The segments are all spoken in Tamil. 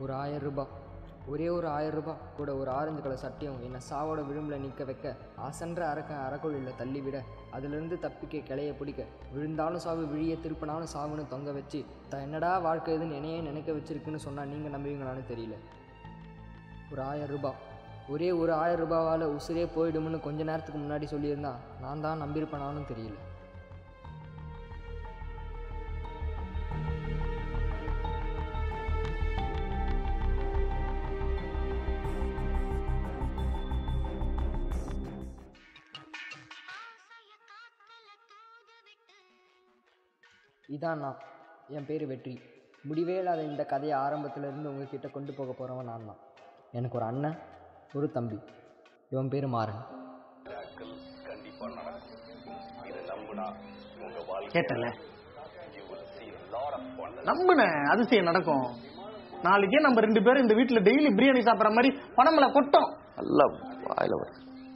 ஒரு ஆயிரம் ரூபாய் ஒரே ஒரு ஆயிரம் ரூபாய் கூட ஒரு ஆரஞ்சு கலர் சட்டையும் என்னை சாவோட விளிம்பில் நிற்க வைக்க அசன்ற அரக்க அறக்குழியில் தள்ளிவிட அதிலிருந்து தப்பிக்க கிளைய பிடிக்க விழுந்தாலும் சாவு விழிய திருப்பினாலும் சாவுன்னு தொங்க வச்சு த என்னடா வாழ்க்கை இதுன்னு என்னையே நினைக்க வச்சிருக்குன்னு சொன்னால் நீங்கள் நம்புவீங்களான்னு தெரியல ஒரு ஆயிரம் ரூபாய் ஒரே ஒரு ஆயிரம் ரூபாவால் உசுரே போயிடும்னு கொஞ்ச நேரத்துக்கு முன்னாடி சொல்லியிருந்தா நான் தான் நம்பியிருப்பேனாலும் தெரியல இதான் நான் என் பேர் வெற்றி முடிவே இல்லாத இந்த கதையை ஆரம்பத்திலிருந்து உங்ககிட்ட கொண்டு போக போகிறவன் நான் தான் எனக்கு ஒரு அண்ணன் ஒரு தம்பி இவன் பேர் மாறன் கேட்டல நம்புன அதிசயம் நடக்கும் நாளைக்கே நம்ம ரெண்டு பேரும் இந்த வீட்டுல டெய்லி பிரியாணி சாப்பிடுற மாதிரி பணமல கொட்டும் நல்லா வாயில வரும்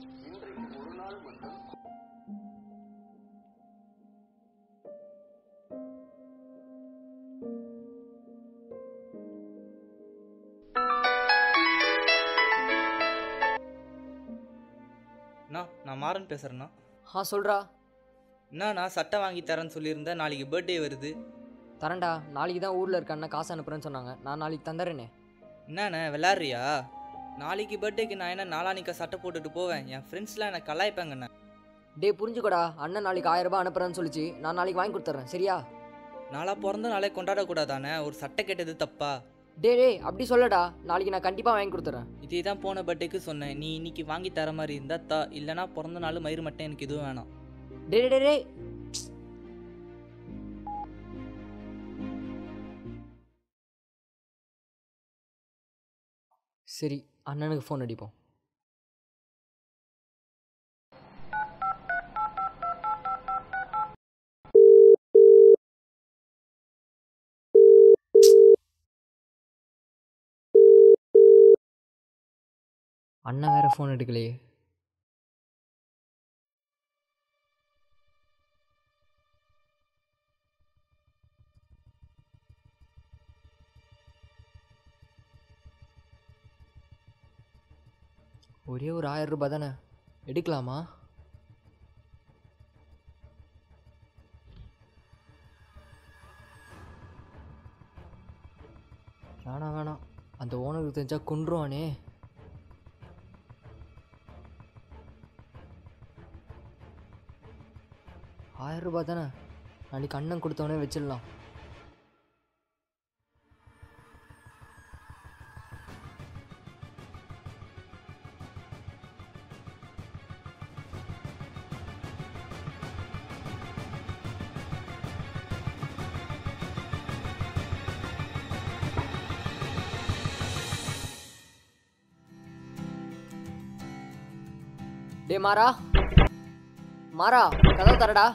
அண்ணா நான் மாறன் பேசுகிறேண்ணா ஆ சொல்கிறா என்ன நான் சட்டை வாங்கி தரேன்னு சொல்லியிருந்தேன் நாளைக்கு பர்த்டே வருது தரேன்டா நாளைக்கு தான் ஊரில் இருக்க அண்ணன் காசு அனுப்புகிறேன்னு சொன்னாங்க நான் நாளைக்கு தந்துடுறேனே என்னண்ணே விளாட்றியா நாளைக்கு பர்த்டேக்கு நான் என்ன நாளானிக்கா சட்டை போட்டுட்டு போவேன் என் ஃப்ரெண்ட்ஸ்லாம் என்னை கலாய்ப்பாங்கண்ணே டே புரிஞ்சுக்கோடா அண்ணன் நாளைக்கு ஆயிரம் ரூபாய் அனுப்புகிறேன்னு சொல்லிச்சு நான் நாளைக்கு வாங்கி கொடுத்துட்றேன் சரியா நாளா பிறந்த நாளே கொண்டாடக்கூடாதானே ஒரு சட்டை கேட்டது தப்பா டே டே அப்படி சொல்லடா நாளைக்கு நான் கண்டிப்பாக வாங்கி கொடுத்துட்றேன் இதே தான் போன பர்த்டேக்கு சொன்னேன் நீ இன்னைக்கு வாங்கி தர மாதிரி இருந்தா தா இல்லைனா பிறந்த நாள் மயிறு மட்டும் எனக்கு எதுவும் வேணாம் டே டே, டே டே சரி அண்ணனுக்கு ஃபோன் அடிப்போம் அண்ணன் வேற ஃபோன் எடுக்கலையே ஒரே ஒரு ஆயிரம் ரூபாய் தானே எடுக்கலாமா வேணாம் வேணாம் அந்த ஓனருக்கு தெரிஞ்சா கொன்றுவானே ஆயிரம் ரூபாய் தானே நாளைக்கு அண்ணன் கொடுத்தவனே வச்சிடலாம் டே மாறா மாறா கதவு தரடா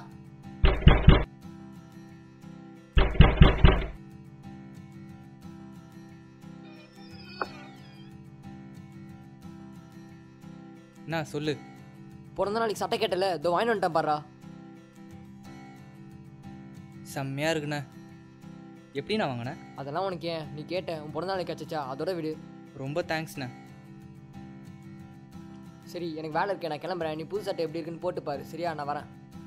என்ன சொல்லு பிறந்த நாளைக்கு சட்டை கேட்டல இதோ வாங்கிட்டு வந்துட்டேன் பாரா செம்மையாக இருக்குண்ணே எப்படி நான் வாங்கினேன் அதெல்லாம் உனக்கு ஏன் நீ கேட்ட உன் பிறந்த நாளைக்கு கிடச்சிச்சா அதோட விடு ரொம்ப தேங்க்ஸ்ண்ணே சரி எனக்கு வேலை இருக்கே நான் கிளம்புறேன் நீ புது சட்டை எப்படி இருக்குன்னு போட்டு பாரு சரியா நான் வரேன்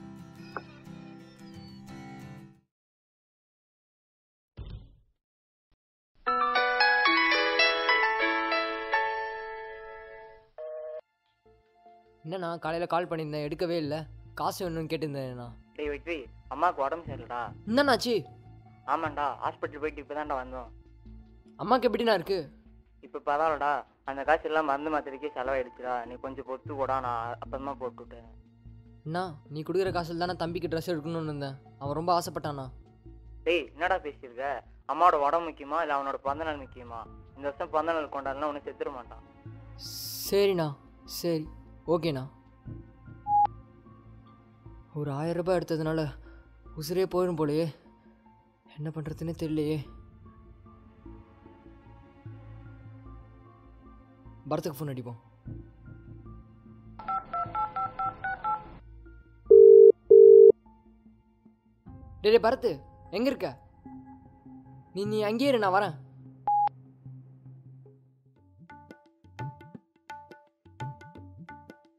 என்னண்ணா காலையில் கால் பண்ணியிருந்தேன் எடுக்கவே இல்லை காசு வேணும்னு கேட்டிருந்தேண்ணா டேய் வெற்றி அம்மாவுக்கு உடம்பு சரியில்லடா என்னண்ணாச்சு ஆமாண்டா ஹாஸ்பிட்டல் போயிட்டு இப்போ தான்டா வந்தோம் அம்மாவுக்கு எப்படிண்ணா இருக்கு இப்போ பரவாயில்லடா அந்த காசு எல்லாம் மருந்து மாத்திரைக்கே செலவாயிடுச்சுடா நீ கொஞ்சம் பொறுத்து கூட நான் அப்புறமா போட்டு விட்டேன் அண்ணா நீ கொடுக்குற காசில் தானே தம்பிக்கு ட்ரெஸ் எடுக்கணும்னு இருந்தேன் அவன் ரொம்ப ஆசைப்பட்டானா டேய் என்னடா பேசியிருக்க அம்மாவோட உடம்பு முக்கியமா இல்லை அவனோட பிறந்த நாள் முக்கியமா இந்த வருஷம் பிறந்த நாள் கொண்டாடலாம் உனக்கு செத்துட மாட்டான் சரிண்ணா சரி ஓகேண்ணா ஒரு ஆயிரம் ரூபாய் எடுத்ததுனால உசுரே போயிடும் போலயே என்ன பண்ணுறதுன்னே தெரியலையே பரத்துக்கு ஃபோன் அடிப்போம் டேய் டேய் பரத்து எங்கே இருக்க நீ நீ அங்கேயே இரு நான் வரேன்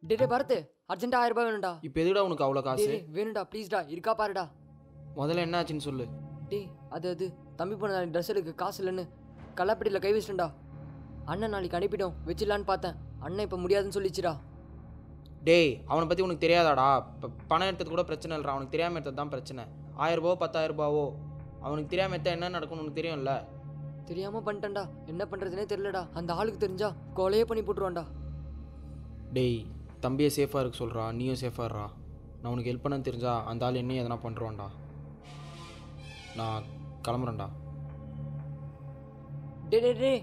டே டே பரத் அர்ஜென்ட்டா ஆயிரம் ரூபாய் வேணும்டா இப்போ எதுடா உனக்கு அவ்வளோ டேய் காசு டேய், வேணும்டா ப்ளீஸ்டா இருக்கா பாருடா முதல்ல என்ன ஆச்சுன்னு சொல்லு டேய் அது அது தம்பி பொண்ணு நாளைக்கு ட்ரெஸ் எடுக்க காசு இல்லைன்னு கல்லாப்பட்டியில் கை வச்சிட்டேன்டா அண்ணன் நாளைக்கு அனுப்பிட்டோம் வச்சிடலான்னு பார்த்தேன் அண்ணன் இப்போ முடியாதுன்னு சொல்லிச்சுடா டேய் அவனை பற்றி உனக்கு தெரியாதாடா இப்போ பணம் எடுத்தது கூட பிரச்சனை இல்லைடா அவனுக்கு தெரியாமல் எடுத்தது தான் பிரச்சனை ஆயிரம் ரூபாவோ பத்தாயிரம் ரூபாவோ அவனுக்கு தெரியாமல் எடுத்தா என்ன நடக்கும்னு உனக்கு தெரியும்ல தெரியாம பண்ணிட்டேன்டா என்ன பண்றதுனே தெரியலடா அந்த ஆளுக்கு தெரிஞ்சா கொலையே பண்ணி போட்டுருவான்டா டேய் தம்பியை சேஃபாக இருக்க சொல்கிறா நீயும் சேஃபாக இருறா நான் உனக்கு ஹெல்ப் பண்ண தெரிஞ்சா அந்த ஆள் என்னையும் எதனா பண்ணுறான்டா நான் கிளம்புறேன்டா டே டே டே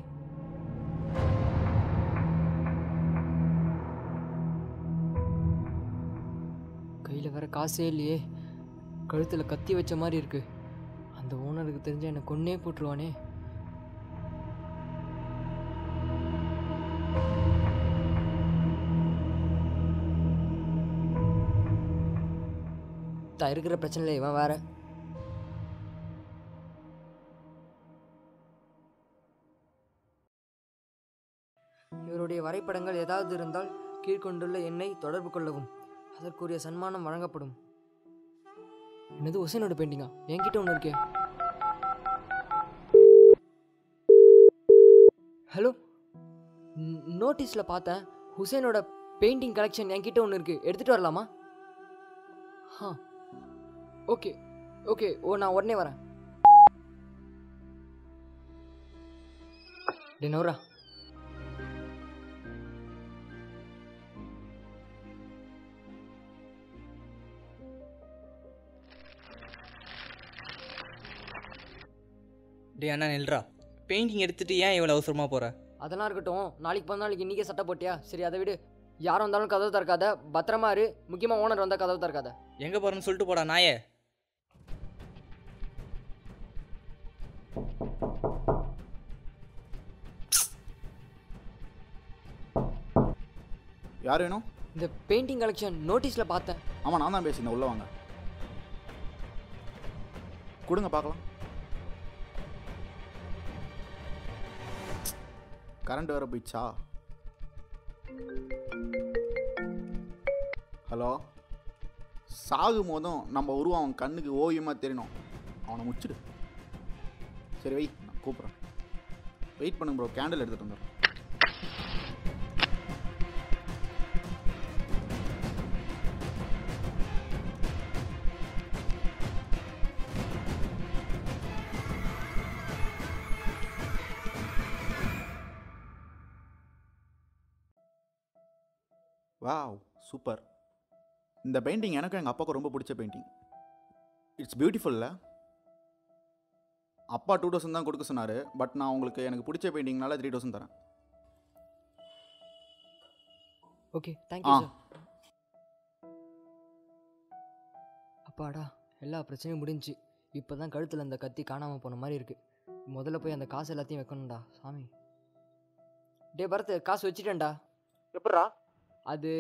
கையில் வேற காசே இல்லையே கழுத்தில் கத்தி வச்ச மாதிரி இருக்கு அந்த ஓனருக்கு தெரிஞ்சா என்னை கொன்னே போட்டுருவானே தான் இருக்கிற பிரச்சனையில் இவன் வேற இவருடைய வரைபடங்கள் ஏதாவது இருந்தால் கீழ்கொண்டுள்ள எண்ணை தொடர்பு கொள்ளவும் அதற்குரிய சன்மானம் வழங்கப்படும் என்னது ஹுசைனோட பெயிண்டிங்கா என்கிட்ட ஒன்று இருக்கே ஹலோ நோட்டீஸில் பார்த்தேன் ஹுசைனோட பெயிண்டிங் கலெக்ஷன் என்கிட்ட ஒன்று இருக்கு எடுத்துகிட்டு வரலாமா ஆ ஓகே ஓகே ஓ நான் உடனே வரேன் டே நௌரா டேய் அண்ணா நில்றா பெயிண்டிங் எடுத்துட்டு ஏன் இவ்வளோ அவசரமாக போகிற அதெல்லாம் இருக்கட்டும் நாளைக்கு பிறந்த நாளைக்கு இன்றைக்கே சட்டை போட்டியா சரி அதை விடு யார் வந்தாலும் கதவு திறக்காத பத்திரமா இரு முக்கியமாக ஓனர் வந்தால் கதவு திறக்காத எங்கே போகிறேன்னு சொல்லிட்டு போடா நாயே யார் வேணும் இந்த பெயிண்டிங் கலெக்ஷன் நோட்டீஸில் பார்த்தேன் ஆமாம் நான் தான் பேசியிருந்தேன் உள்ளே வாங்க கொடுங்க பார்க்கலாம் கரண்ட் வேற போயிடுச்சா ஹலோ சாகும் போதும் நம்ம உருவம் அவன் கண்ணுக்கு ஓவியமாக தெரியணும் அவனை முச்சிடு சரி வை நான் கூப்பிட்றேன் வெயிட் பண்ணுங்க ப்ரோ கேண்டில் எடுத்துகிட்டு வந்துடுறேன் வாவ் சூப்பர் இந்த பெயிண்டிங் எனக்கும் எங்கள் அப்பாவுக்கும் ரொம்ப பிடிச்ச பெயிண்டிங் இட்ஸ் பியூட்டிஃபுல்ல அப்பா டூ தௌசண்ட் தான் கொடுக்க சொன்னார் பட் நான் உங்களுக்கு எனக்கு பிடிச்ச பெயிண்டிங்னால த்ரீ தௌசண்ட் தரேன் ஓகே தேங்க்யூ ஆ. சார் அப்பாடா எல்லா பிரச்சனையும் முடிஞ்சுச்சு இப்போ தான் கழுத்தில் அந்த கத்தி காணாமல் போன மாதிரி இருக்கு முதல்ல போய் அந்த காசு எல்லாத்தையும் வைக்கணும்டா சாமி டே பரத் காசு வச்சுட்டேன்டா எப்பட்றா அது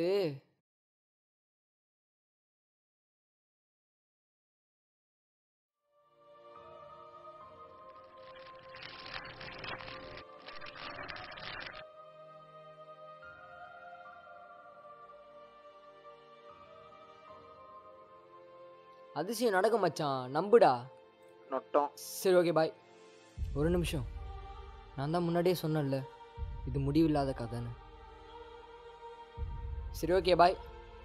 அதிசயம் நடக்கும் மச்சான் நம்புடா நொட்டம் சரி ஓகே பாய் ஒரு நிமிஷம் நான் தான் முன்னாடியே சொன்னேன்ல இது முடிவில்லாத கதைன்னு சரி ஓகே பாய்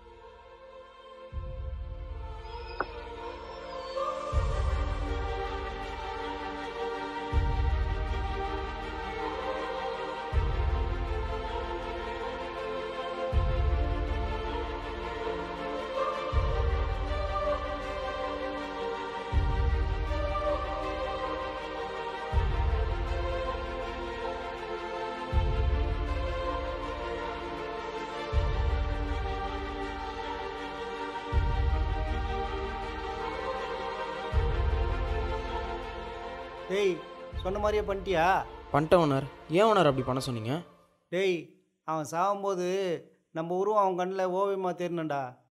டேய் சொன்ன மாதிரியே பண்ணிட்டியா பண்ணிட்டேன் ஓனர் ஏன் ஓனர் அப்படி பண்ண சொன்னீங்க டேய் அவன் சாகும்போது நம்ம உருவம் அவன் கண்ணில் ஓவியமாக தெரியணும்டா